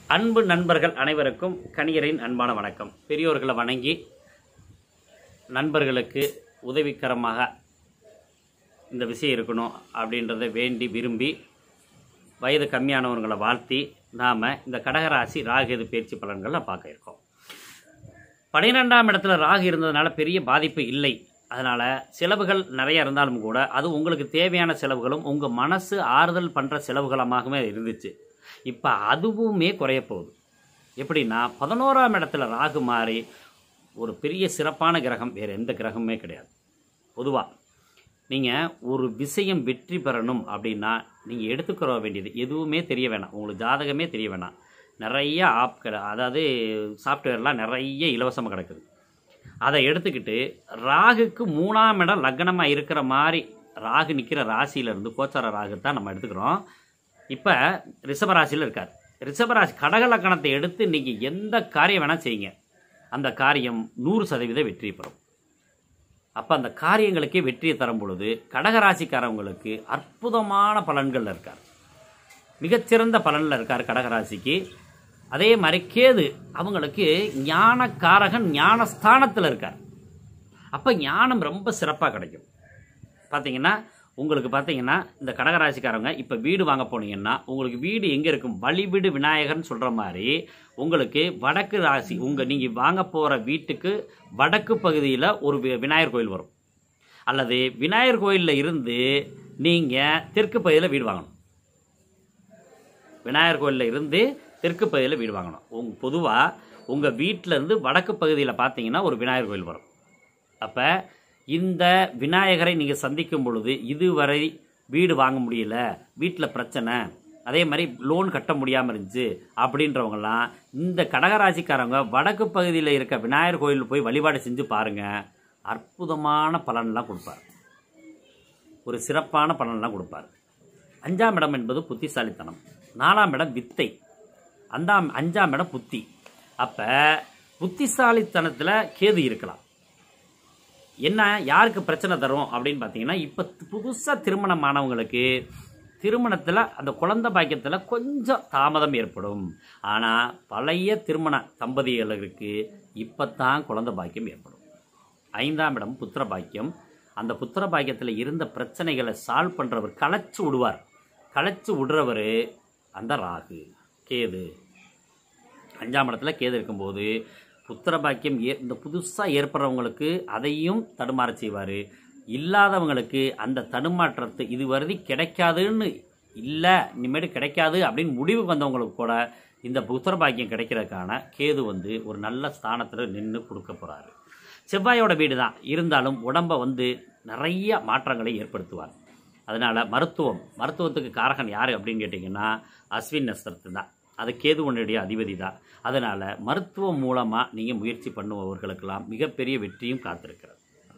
அன்பு நண்பர்கள் அனைவருக்கும் கணியரின் அன்பான வணக்கம் பெரியோர்களை வணங்கி நண்பர்களுக்கு உதவிகரமாக இந்த விஷயம் இருக்கணும் அப்படின்றத வேண்டி விரும்பி வயது கம்மியானவங்களை வாழ்த்தி நாம் இந்த கடகராசி ராகு பயிற்சி பலன்களை பார்க்க இருக்கோம் பன்னிரெண்டாம் இடத்துல ராகு இருந்ததுனால பெரிய பாதிப்பு இல்லை அதனால் செலவுகள் நிறைய இருந்தாலும் கூட அது உங்களுக்கு தேவையான செலவுகளும் உங்கள் மனசு ஆறுதல் பண்ணுற செலவுகளமாகவே இருந்துச்சு இப்போ அதுவுமே குறைய போகுது எப்படின்னா பதினோராம் இடத்துல ராகு மாறி ஒரு பெரிய சிறப்பான கிரகம் வேறு எந்த கிரகமுமே கிடையாது பொதுவாக நீங்கள் ஒரு விஷயம் வெற்றி பெறணும் அப்படின்னா நீங்கள் எடுத்துக்கிற வேண்டியது எதுவுமே தெரிய வேணாம் உங்களுக்கு ஜாதகமே தெரிய வேணாம் நிறைய ஆப் கிட அதாவது சாஃப்ட்வேர்லாம் நிறைய இலவசமாக கிடக்குது அதை எடுத்துக்கிட்டு ராகுக்கு மூணாம் இடம் லக்னமாக இருக்கிற மாதிரி ராகு நிற்கிற ராசியிலேருந்து கோச்சார ராகு தான் நம்ம எடுத்துக்கிறோம் இப்போ ரிஷபராசியில் இருக்கார் ரிஷபராசி கடக லக்கணத்தை எடுத்து நீங்கள் எந்த காரியம் வேணால் செய்யுங்க அந்த காரியம் நூறு சதவீத வெற்றி பெறும் அப்போ அந்த காரியங்களுக்கே வெற்றியை தரும் பொழுது கடகராசிக்காரவங்களுக்கு அற்புதமான பலன்கள் இருக்கார் மிகச்சிறந்த பலனில் இருக்கார் கடகராசிக்கு அதே மாதிரி கேது அவங்களுக்கு ஞானக்காரகன் ஞானஸ்தானத்தில் இருக்கார் அப்போ ஞானம் ரொம்ப சிறப்பாக கிடைக்கும் பார்த்தீங்கன்னா உங்களுக்கு பார்த்தீங்கன்னா இந்த கடகராசிக்காரங்க இப்போ வீடு வாங்க போனீங்கன்னா உங்களுக்கு வீடு எங்கே இருக்கும் வழிவிடு விநாயகர்னு சொல்கிற மாதிரி உங்களுக்கு வடக்கு ராசி உங்கள் நீங்கள் வாங்க போகிற வீட்டுக்கு வடக்கு பகுதியில் ஒரு வி- விநாயகர் கோயில் வரும் அல்லது விநாயகர் கோயிலில் இருந்து நீங்கள் தெற்கு பகுதியில் வீடு வாங்கணும் விநாயகர் கோயிலில் இருந்து தெற்கு பகுதியில் வீடு வாங்கணும் உங் பொதுவாக உங்கள் வீட்டிலேருந்து வடக்கு பகுதியில் பார்த்தீங்கன்னா ஒரு விநாயகர் கோயில் வரும் அப்போ இந்த விநாயகரை நீங்கள் சந்திக்கும் பொழுது இதுவரை வீடு வாங்க முடியல வீட்டில் பிரச்சனை அதே மாதிரி லோன் கட்ட முடியாமல் இருந்துச்சு அப்படின்றவங்கலாம் இந்த கடகராசிக்காரங்க வடக்கு பகுதியில் இருக்க விநாயகர் கோயிலில் போய் வழிபாடு செஞ்சு பாருங்கள் அற்புதமான பலன்லாம் கொடுப்பார் ஒரு சிறப்பான பலன்லாம் கொடுப்பார் அஞ்சாம் இடம் என்பது புத்திசாலித்தனம் நாலாம் இடம் வித்தை அந்தாம் அஞ்சாம் இடம் புத்தி அப்போ புத்திசாலித்தனத்தில் கேது இருக்கலாம் என்ன யாருக்கு பிரச்சனை தரும் அப்படின்னு பார்த்தீங்கன்னா இப்போ புதுசாக திருமணமானவங்களுக்கு திருமணத்தில் அந்த குழந்தை பாக்கியத்தில் கொஞ்சம் தாமதம் ஏற்படும் ஆனால் பழைய திருமண தம்பதிகளுக்கு இப்போ தான் குழந்தை பாக்கியம் ஏற்படும் ஐந்தாம் இடம் புத்திர பாக்கியம் அந்த புத்திர பாக்கியத்தில் இருந்த பிரச்சனைகளை சால்வ் பண்ணுறவர் களைச்சு விடுவார் களைச்சு விடுறவர் அந்த ராகு கேது அஞ்சாம் இடத்துல கேது இருக்கும்போது புத்திர பாக்கியம் ஏ இந்த புதுசாக ஏற்படுறவங்களுக்கு அதையும் தடுமாற செய்வார் இல்லாதவங்களுக்கு அந்த தடுமாற்றத்தை இது வருதி கிடைக்காதுன்னு இல்லை இனிமேட்டு கிடைக்காது அப்படின்னு முடிவுக்கு வந்தவங்களுக்கு கூட இந்த புத்திர பாக்கியம் கிடைக்கிறதுக்கான கேது வந்து ஒரு நல்ல ஸ்தானத்தில் நின்று கொடுக்க போகிறாரு செவ்வாயோட வீடு தான் இருந்தாலும் உடம்பை வந்து நிறைய மாற்றங்களை ஏற்படுத்துவார் அதனால் மருத்துவம் மருத்துவத்துக்கு காரகன் யார் அப்படின்னு கேட்டிங்கன்னா அஸ்வின் நஸ்தரத்து தான் அது கேதுவனுடைய அதிபதி தான் அதனால் மருத்துவம் மூலமாக நீங்கள் முயற்சி பண்ணுபவர்களுக்கெல்லாம் மிகப்பெரிய வெற்றியும் காத்திருக்கிறது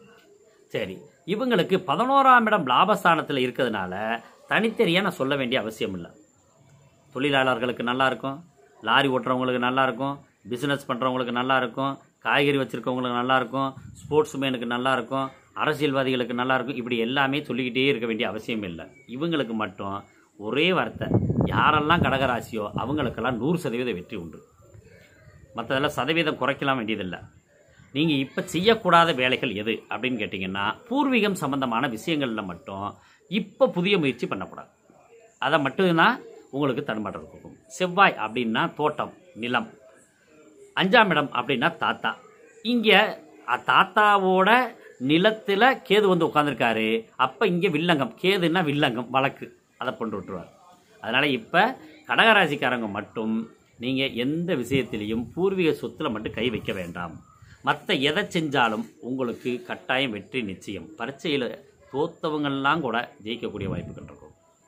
சரி இவங்களுக்கு பதினோராம் இடம் லாபஸ்தானத்தில் இருக்கிறதுனால தனித்தனியாக நான் சொல்ல வேண்டிய அவசியம் இல்லை தொழிலாளர்களுக்கு நல்லா இருக்கும் லாரி ஓட்டுறவங்களுக்கு நல்லா இருக்கும் பிஸ்னஸ் பண்ணுறவங்களுக்கு நல்லா இருக்கும் காய்கறி வச்சுருக்கவங்களுக்கு நல்லா இருக்கும் ஸ்போர்ட்ஸ் மேனுக்கு நல்லா இருக்கும் அரசியல்வாதிகளுக்கு நல்லா இருக்கும் இப்படி எல்லாமே சொல்லிக்கிட்டே இருக்க வேண்டிய அவசியம் இல்லை இவங்களுக்கு மட்டும் ஒரே வார்த்தை யாரெல்லாம் கடகராசியோ அவங்களுக்கெல்லாம் நூறு சதவீத வெற்றி உண்டு மற்றதெல்லாம் சதவீதம் குறைக்கலாம் வேண்டியதில்லை நீங்கள் இப்போ செய்யக்கூடாத வேலைகள் எது அப்படின்னு கேட்டிங்கன்னா பூர்வீகம் சம்பந்தமான விஷயங்களில் மட்டும் இப்போ புதிய முயற்சி பண்ணக்கூடாது அதை மட்டும்தான் உங்களுக்கு தடுமாற்றம் கொடுக்கும் செவ்வாய் அப்படின்னா தோட்டம் நிலம் அஞ்சாம் இடம் அப்படின்னா தாத்தா இங்கே தாத்தாவோட நிலத்தில் கேது வந்து உட்காந்துருக்காரு அப்போ இங்கே வில்லங்கம் கேதுன்னா வில்லங்கம் வழக்கு அதை கொண்டு விட்டுருவார் அதனால் இப்போ கடகராசிக்காரங்க மட்டும் நீங்கள் எந்த விஷயத்திலையும் பூர்வீக சொத்தில் மட்டும் கை வைக்க வேண்டாம் மற்ற எதை செஞ்சாலும் உங்களுக்கு கட்டாயம் வெற்றி நிச்சயம் பரீட்சையில் தோத்தவங்கெல்லாம் கூட ஜெயிக்கக்கூடிய வாய்ப்புகள் இருக்கும்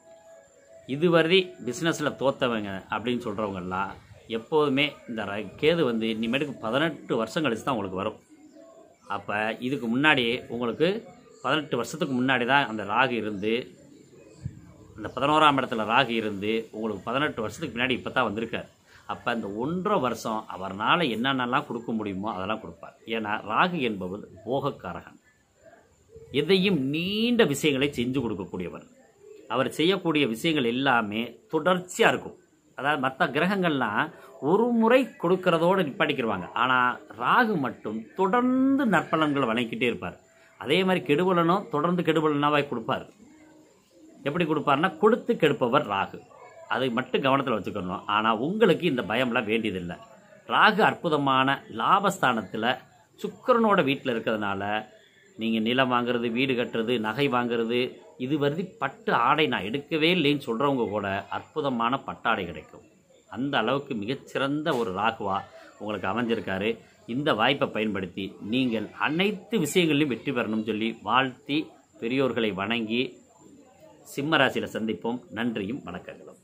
இதுவரை பிஸ்னஸில் தோத்தவங்க அப்படின்னு சொல்கிறவங்கெல்லாம் எப்போதுமே இந்த ர- கேது வந்து இனிமேட்டுக்கு பதினெட்டு வருஷம் கழிச்சு தான் உங்களுக்கு வரும் அப்போ இதுக்கு முன்னாடியே உங்களுக்கு பதினெட்டு வருஷத்துக்கு முன்னாடி தான் அந்த ராகு இருந்து அந்த பதினோராம் இடத்துல ராகு இருந்து உங்களுக்கு பதினெட்டு வருஷத்துக்கு பின்னாடி இப்போ தான் வந்திருக்கார் அப்போ அந்த ஒன்றரை வருஷம் அவர்னால என்னென்னலாம் கொடுக்க முடியுமோ அதெல்லாம் கொடுப்பார் ஏன்னா ராகு என்பவர் போகக்காரகன் எதையும் நீண்ட விஷயங்களை செஞ்சு கொடுக்கக்கூடியவர் அவர் செய்யக்கூடிய விஷயங்கள் எல்லாமே தொடர்ச்சியாக இருக்கும் அதாவது மற்ற கிரகங்கள்லாம் ஒரு முறை கொடுக்கறதோடு நிப்பாட்டிக்கிடுவாங்க ஆனால் ராகு மட்டும் தொடர்ந்து நற்பலன்களை வழங்கிக்கிட்டே இருப்பார் அதே மாதிரி கெடுபலனும் தொடர்ந்து கெடுபலனாவாய் கொடுப்பார் எப்படி கொடுப்பார்னா கொடுத்து கெடுப்பவர் ராகு அதை மட்டும் கவனத்தில் வச்சுக்கணும் ஆனால் உங்களுக்கு இந்த பயம்லாம் வேண்டியதில்லை ராகு அற்புதமான லாபஸ்தானத்தில் சுக்கிரனோட வீட்டில் இருக்கிறதுனால நீங்கள் நிலம் வாங்குறது வீடு கட்டுறது நகை வாங்குறது இது வருதி பட்டு ஆடை நான் எடுக்கவே இல்லைன்னு சொல்கிறவங்க கூட அற்புதமான பட்டாடை கிடைக்கும் அந்த அளவுக்கு மிகச்சிறந்த ஒரு ராகுவா உங்களுக்கு அமைஞ்சிருக்காரு இந்த வாய்ப்பை பயன்படுத்தி நீங்கள் அனைத்து விஷயங்களிலும் வெற்றி பெறணும்னு சொல்லி வாழ்த்தி பெரியோர்களை வணங்கி சிம்ம ராசியில் சந்திப்போம் நன்றியும் வணக்கங்களும்